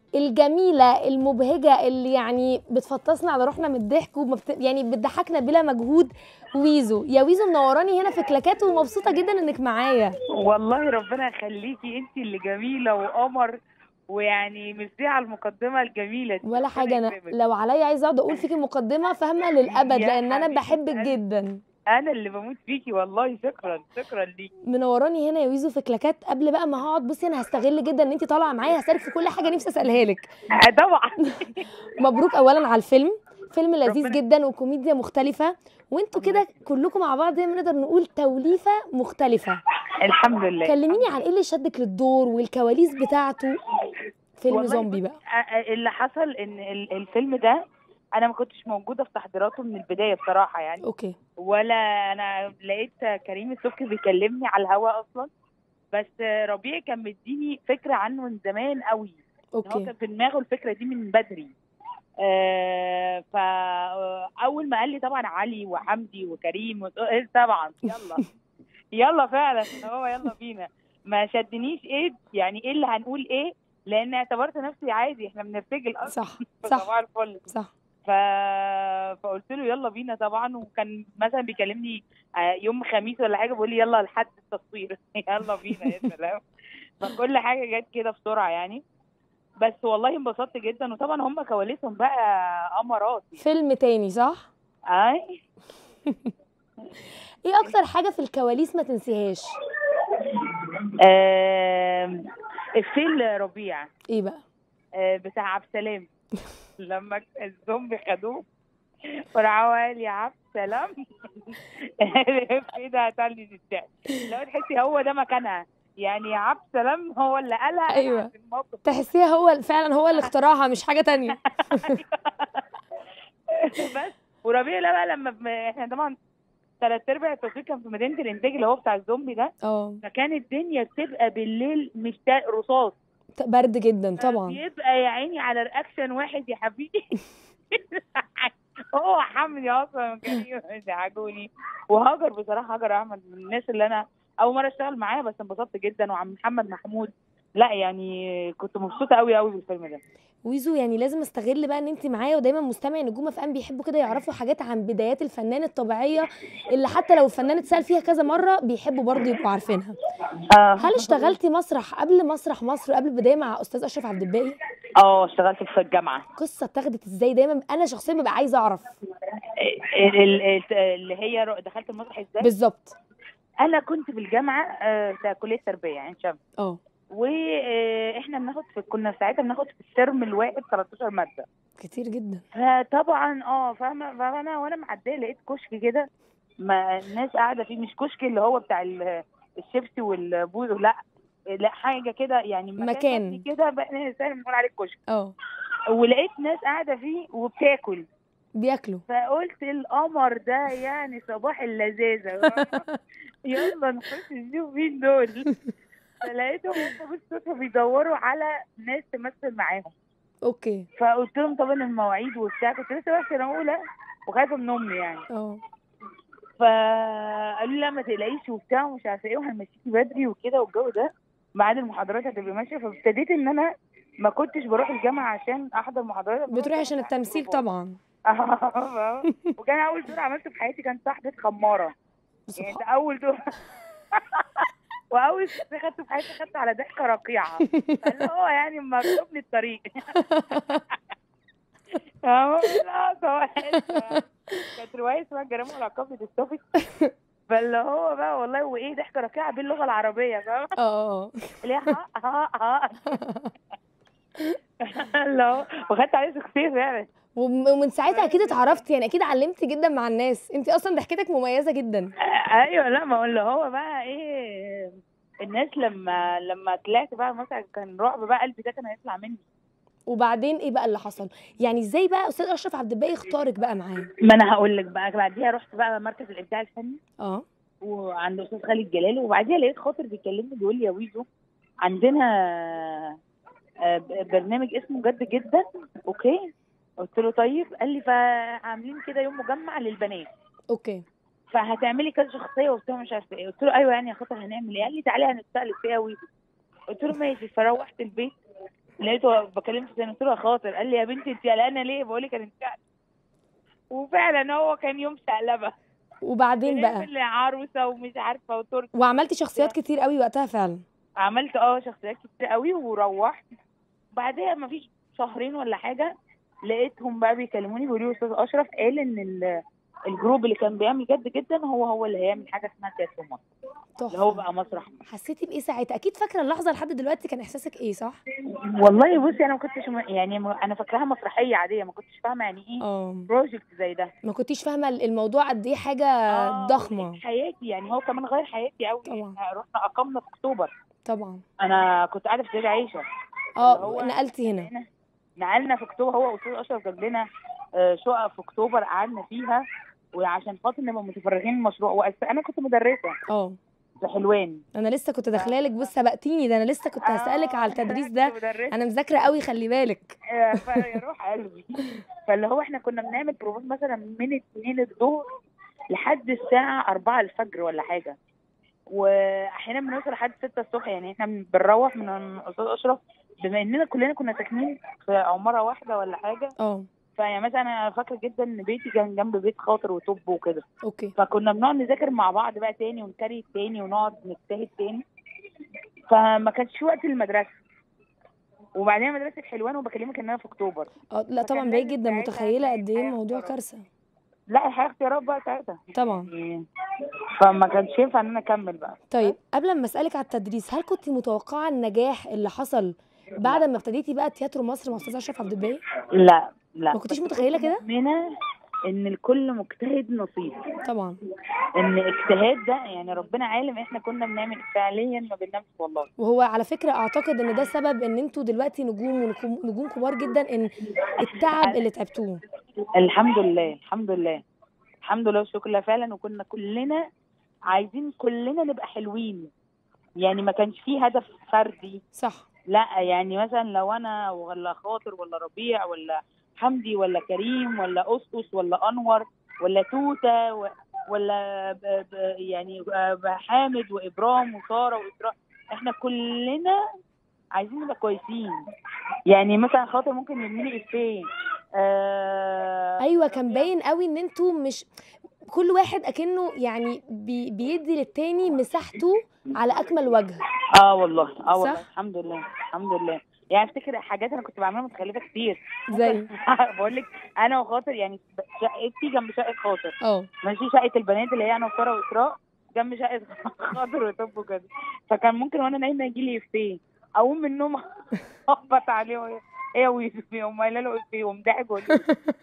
الجميله المبهجه اللي يعني بتفطسنا على روحنا من الضحك ومبت... يعني بتضحكنا بلا مجهود ويزو يا ويزو منوراني هنا في كلاكات ومبسوطه جدا انك معايا والله ربنا يخليكي انت اللي جميله وقمر ويعني ميرسي على المقدمه الجميله دي ولا ربنا حاجه انا يكرمك. لو عليا عايزه اقعد اقول فيكي مقدمه فاهمه للابد يا لان انا حبيبة بحبك قلبي. جدا انا اللي بموت فيكي والله شكرا شكرا ليكي منوراني هنا يا ويزو في كلاكات قبل بقى ما هقعد بصي انا هستغل جدا ان انت طالعه معايا هسالك في كل حاجه نفسي اسالها لك آه، طبعا مبروك اولا على الفيلم فيلم لذيذ ربنا- جدا وكوميديا مختلفه وانتوا الله كده كلكم مع بعض زي ما نقدر نقول توليفه مختلفه الحمد لله كلميني عن ايه اللي شدك للدور والكواليس بتاعته فيلم والله زومبي بصي، بقى آه، آه، اللي حصل ان ال- الفيلم ده انا ما كنتش موجوده في تحضيراته من البدايه بصراحه يعني اوكي ولا انا لقيت كريم السبكي بيكلمني على الهوا اصلا بس ربيع كان مديني فكره عنه من زمان قوي إن هو اوكي كان في دماغه الفكره دي من بدري آه فاول ما قال لي طبعا علي وحمدي وكريم وط- إيه طبعا يلا يلا فعلا هو يلا بينا ما شدنيش ايه يعني ايه اللي هنقول ايه لان اعتبرت نفسي عادي احنا بنرتجل اصلا صح في صح صباح الفل صح ف... فقلت له يلا بينا طبعا وكان مثلا بيكلمني آه، يوم خميس ولا حاجه بيقول لي يلا لحد التصوير يلا بينا يا سلام فكل حاجه جت كده بسرعه يعني بس والله انبسطت جدا وطبعا هم كواليسهم بقى قمرات فيلم تاني صح اي ايه اكتر حاجه في الكواليس ما تنسيهاش آم، الفيل ربيع ايه بقى آه، بتاع عبد السلام لما الزومبي خدوه وراحوا قال يا عبد السلام كده هتعلي الضحك لو تحسي هو ده مكانها يعني يا عبد السلام هو اللي قالها أنا أيوة. في الموقف تحسيها هو فعلا هو اللي اخترعها مش حاجه تانية بس وربيع لا بقى لما ب- احنا طبعا ثلاث ارباع التصوير كان في مدينه الانتاج اللي هو بتاع الزومبي ده اه فكان الدنيا بتبقى بالليل مش تا- رصاص برد جدا طبعا بيبقى يا عيني على رياكشن واحد يا حبيبي هو حمدي اصلا كان يزعجوني وهاجر بصراحه هاجر احمد من الناس اللي انا اول مره اشتغل معاها بس انبسطت جدا وعم محمد محمود لا يعني كنت مبسوطه قوي قوي بالفيلم ده ويزو يعني لازم استغل بقى ان انت معايا ودايما مستمعي نجوم اف ام بيحبوا كده يعرفوا حاجات عن بدايات الفنان الطبيعيه اللي حتى لو الفنان اتسال فيها كذا مره بيحبوا برضه يبقوا عارفينها هل اشتغلتي مسرح قبل مسرح مصر قبل البدايه مع استاذ اشرف عبد الباقي اه اشتغلت في الجامعه قصه اتاخدت ازاي دايما انا شخصيا ببقى عايزه اعرف ال- ال- ال- اللي هي رو- دخلت المسرح ازاي بالظبط انا كنت في الجامعه آه، بتاع كليه تربيه عين شمس اه واحنا بناخد في كنا ساعتها بناخد في الترم الواحد 13 ماده كتير جدا فطبعا اه فاهمه فانا وانا معديه لقيت كشك كده ما الناس قاعده فيه مش كشك اللي هو بتاع ال- الشيبسي والبوز لا لا حاجه كده يعني مكان. بس كده بقى الانسان بنقول عليه كشك اه ولقيت ناس قاعده فيه وبتاكل بياكلوا فقلت القمر ده يعني صباح اللذاذه يلا نخش نشوف مين دول فلقيتهم هم بالصدفه بيدوروا على ناس تمثل معاهم اوكي فقلت لهم طبعا المواعيد وبتاع كنت لسه بقى في سنه اولى وخايفه من امي يعني اه فقالوا لي لا ما تقلقيش وبتاع ومش عارفه ايه وهنمشيكي بدري وكده والجو ده ميعاد المحاضرات هتبقى ماشيه فابتديت ان انا ما كنتش بروح الجامعه عشان احضر محاضرات بتروحي عشان التمثيل طبعا وكان اول دور عملته في حياتي كان صاحبه خماره يعني سبحان ده اول دور واول شخصيه خدته في حياتي خدته على ضحكه رقيعه اللي هو يعني مكتوب لي الطريق أهو، لا صباح الفل. كانت روايه اسمها الجريمه والعقاب لديستوفيك فاللي هو بقى والله وايه ضحكه رقيعه باللغه العربيه فاهم اه اه اللي هي ها ها ها اللي هو وخدت عليه شخصيه فعلا وم- ومن ساعتها اكيد اتعرفتي يعني اكيد علمتي جدا مع الناس انت اصلا ضحكتك مميزه جدا ايوه لا ما هو اللي هو بقى ايه الناس لما لما طلعت بقى مثلا كان رعب بقى قلبي ده كان هيطلع مني وبعدين ايه بقى اللي حصل يعني ازاي بقى استاذ اشرف عبد الباقي اختارك بقى معاه ما انا هقول لك بقى بعديها رحت بقى مركز الابداع الفني اه وعند استاذ خالد جلال وبعديها لقيت خاطر بيكلمني بيقول لي يا ويزو عندنا آه، ب- برنامج اسمه جد جدا اوكي قلت له طيب قال لي فعاملين كده يوم مجمع للبنات اوكي فهتعملي كذا شخصيه قلت له مش عارفه ايه قلت له ايوه يعني يا خاطر هنعمل ايه قال لي تعالي هنستقلب فيها ويزو قلت له ماشي فروحت البيت لقيته بكلم في قلت له يا خاطر قال لي يا بنتي انت قلقانه ليه بقول لك انا انت وفعلا هو كان يوم شقلبه وبعدين بقى بنعمل عروسه ومش عارفه وترك وعملتي شخصيات كتير قوي وقتها فعلا عملت اه شخصيات كتير قوي وروحت بعدها مفيش شهرين ولا حاجه لقيتهم بقى بيكلموني بيقولوا لي استاذ اشرف قال ان ال- الجروب اللي كان بيعمل جد جدا هو هو اللي هيعمل حاجه اسمها تياترو مصر اللي هو تحفه بقى مسرح حسيتي بايه ساعتها اكيد فاكره اللحظه لحد دلوقتي كان احساسك ايه صح والله بصي انا ما كنتش م- يعني م- انا فاكراها مسرحيه عاديه ما كنتش فاهمه يعني ايه اه بروجكت زي ده ما كنتيش فاهمه الموضوع قد ايه حاجه آه، ضخمه حياتي يعني هو كمان غير حياتي قوي طبعا. رحنا اقمنا في اكتوبر طبعا انا كنت قاعده في سيدة عيشه اه هو- نقلتي هنا هنا نقلنا في اكتوبر هو استاذ اشرف جاب لنا آه، شقق في اكتوبر قعدنا فيها وعشان خاطر نبقى متفرغين المشروع وأس- انا كنت مدرسه اه في حلوان انا لسه كنت داخلالك بص سبقتيني ده انا لسه كنت هسالك آه، على التدريس كنت ده مدرسة. انا مذاكره قوي خلي بالك آه، فيا روح قلبي فاللي هو احنا كنا بنعمل بروفات مثلا من 2 الظهر لحد الساعه 4 الفجر ولا حاجه واحيانا بنوصل لحد 6 الصبح يعني احنا بنروح من الاستاذ اشرف بما اننا كلنا كنا ساكنين في عماره واحده ولا حاجه اه فيعني مثلا انا فاكره جدا ان بيتي كان جنب بيت خاطر وطب وكده اوكي فكنا بنقعد نذاكر مع بعض بقى تاني ونكري تاني ونقعد نجتهد تاني فما كانش في وقت للمدرسه وبعدين مدرسه حلوان وبكلمك ان انا في اكتوبر اه لا طبعا فكان بعيد لازم جدا ساعتها متخيله قد ايه الحياة الموضوع اختيارات. كارثه لا الحياه اختيارات بقى ساعتها طبعا يعني فما كانش ينفع ان انا اكمل بقى طيب قبل ما اسالك على التدريس هل كنت متوقعه النجاح اللي حصل بعد ما ابتديتي بقى تياترو مصر مع استاذ اشرف عبد الباقي لا لا ما كنتيش بس متخيلة كنت كده؟ مؤمنه ان الكل مجتهد نصيب طبعا ان اجتهاد ده يعني ربنا عالم احنا كنا بنعمل فعليا ما بننامش والله وهو على فكره اعتقد ان ده سبب ان انتوا دلوقتي نجوم ونجوم نجوم كبار جدا ان التعب اللي تعبتوه الحمد لله الحمد لله الحمد لله والشكر لله فعلا وكنا كلنا عايزين كلنا نبقى حلوين يعني ما كانش فيه هدف فردي صح لا يعني مثلا لو انا ولا خاطر ولا ربيع ولا حمدي ولا كريم ولا اسقس ولا انور ولا توته و- ولا ب ب يعني ب- حامد وابرام وساره واسراء احنا كلنا عايزين نبقى كويسين يعني مثلا خاطر ممكن يرميني افيه آه ايوه كان باين قوي ان انتوا مش كل واحد اكنه يعني بي بيدي للتاني مساحته على اكمل وجه اه والله اه والله صح؟ الحمد لله الحمد لله يعني افتكر حاجات انا كنت بعملها متخلفه كتير زي بقول لك انا وخاطر يعني شقتي جنب شقه خاطر اه ماشي شقه البنات اللي هي انا وساره واسراء جنب شقه خاطر وطب وكده فكان ممكن وانا نايمه يجي لي افيه اقوم من النوم اخبط عليه وهي- ايه ويقوم يقوم قايله له افيه يقوم ضاحك ويقول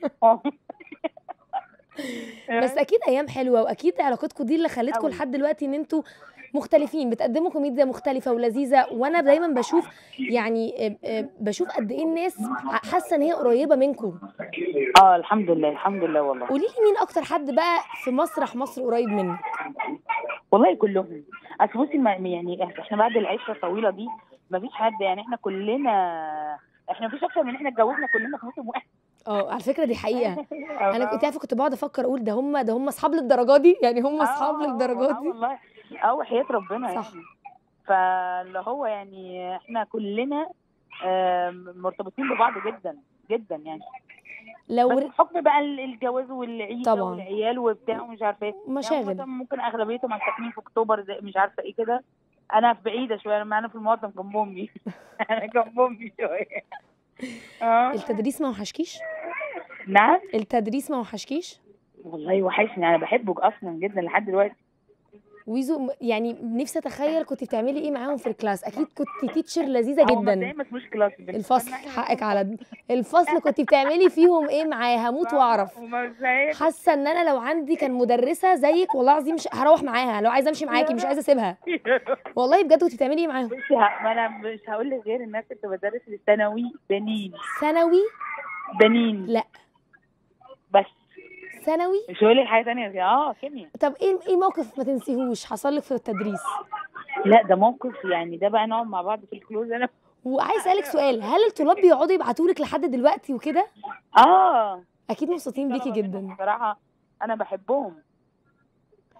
لي- بس اكيد ايام حلوه واكيد علاقتكم دي اللي خلتكم أوي. لحد دلوقتي ان انتوا مختلفين بتقدموا كوميديا مختلفه ولذيذه وانا دايما بشوف يعني آه، آه، بشوف قد ايه الناس حاسه ان هي قريبه منكم اه الحمد لله الحمد لله والله قولي لي مين اكتر حد بقى في مسرح مصر قريب منك والله كلهم اصل بصي ما- يعني احنا بعد العشره الطويله دي ما فيش حد يعني احنا كلنا احنا مفيش اكتر من احنا اتجوزنا كلنا في موسم واحد اه على فكره دي حقيقه انا كنت عارفه كنت بقعد افكر اقول ده هم ده هم اصحاب للدرجه دي يعني هم اصحاب آه، للدرجه آه دي والله اه وحياه ربنا صح. يعني فاللي هو يعني احنا كلنا آم، مرتبطين ببعض جدا جدا يعني لو بس بحكم بقى ال- الجواز والعيشه طبعا. والعيال وبتاع ومش عارفه ايه يعني مشاغل مثلا ممكن اغلبيتهم ساكنين في اكتوبر زي مش عارفه ايه كده انا في بعيده شويه انا انا في المقدم جنب امي انا جنب امي شويه اه التدريس ما وحشكيش نعم التدريس ما وحشكيش والله وحشني انا بحبك اصلا جدا لحد دلوقتي ويزو م- يعني نفسي اتخيل كنت بتعملي ايه معاهم في الكلاس اكيد كنت تيتشر لذيذه هو مبدئيا جدا ما اسموش كلاس بالنسبة الفصل لنا إحنا. حقك على د- الفصل كنت بتعملي فيهم ايه معاه هموت واعرف ومبدئيا حاسه ان انا لو عندي كان مدرسه زيك والله العظيم مش هروح معاها لو عايزه امشي معاكي مش عايزه اسيبها والله بجد كنت بتعملي ايه معاهم بصي ه- ما انا مش هقول لك غير الناس اللي بدرس للثانوي بنين ثانوي بنين لا بس ثانوي مش هقول لك حاجه ثانيه اه كيمياء طب ايه ايه موقف ما تنسيهوش حصل لك في التدريس لا ده موقف يعني ده بقى نقعد مع بعض في الكلوز انا وعايز اسالك سؤال هل الطلاب بيقعدوا يبعتوا لك لحد دلوقتي وكده اه اكيد مبسوطين بيكي طلبة منهم جدا بصراحه انا بحبهم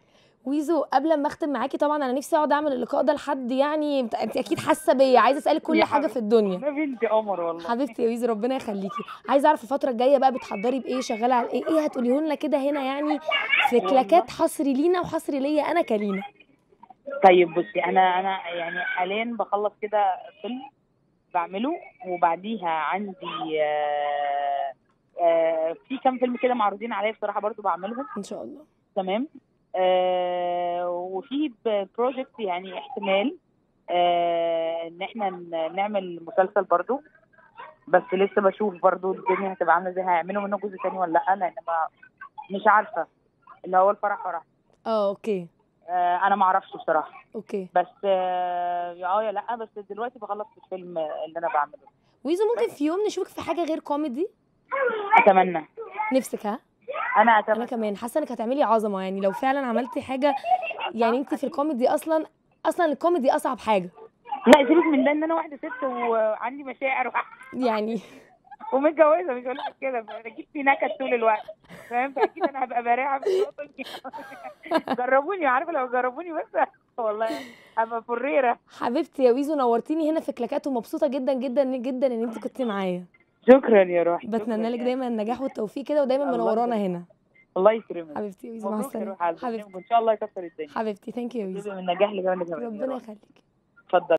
ويزو قبل ما اختم معاكي طبعا انا نفسي اقعد اعمل اللقاء ده لحد يعني انت انت اكيد حاسه بيا عايزه اسالك كل يا حاجه في الدنيا يا بنتي قمر والله حبيبتي يا ويزو ربنا يخليكي عايزه اعرف الفتره الجايه بقى بتحضري بايه شغاله على ايه ايه هتقوليه لنا كده هنا يعني في كلاكات حصري لينا وحصري ليا انا كلينا طيب بصي انا انا يعني حاليا بخلص كده فيلم بعمله وبعديها عندي آه آه في كام فيلم كده معروضين عليا بصراحه برضو بعملهم ان شاء الله تمام آه وفي بروجكت يعني احتمال آه ان احنا ن- نعمل مسلسل برضو بس لسه بشوف برضو الدنيا هتبقى عامله ازاي هيعملوا منه جزء تاني ولا لا لان ما مش عارفه اللي هو الفرح فرح اه اوكي آه انا ما اعرفش بصراحه اوكي بس اه يا اه يا لا بس دلوقتي بخلص في الفيلم اللي انا بعمله ويزو ممكن في يوم نشوفك في حاجه غير كوميدي اتمنى نفسك ها انا انا اتمنى كمان حاسه انك هتعملي عظمه يعني لو فعلا عملتي حاجه يعني انت في الكوميدي اصلا اصلا الكوميدي اصعب حاجه لا سيبك من ده ان انا واحده ست وعندي مشاعر يعني ومتجوزه مش هقول لك كده اكيد في نكد طول الوقت فاهم فاكيد انا هبقى بارعه في النقطه دي جربوني عارفه لو جربوني بس والله هبقى فريره حبيبتي يا ويزو نورتيني هنا في كلاكات ومبسوطه جدا جدا جدا ان انت كنتي معايا شكرا يا روحي بتمنى شكراً لك يا- دايما النجاح والتوفيق كده ودايما الله منورانا يخليك. هنا الله يكرمك حبيبتي يا ويزو مع مبروك يا السلامه روحي على حبيبتي البرنامج وان شاء الله يكسر الدنيا حبيبتي ثانك يو يا ويزو جزء من النجاح اللي كمان ربنا يخليك اتفضل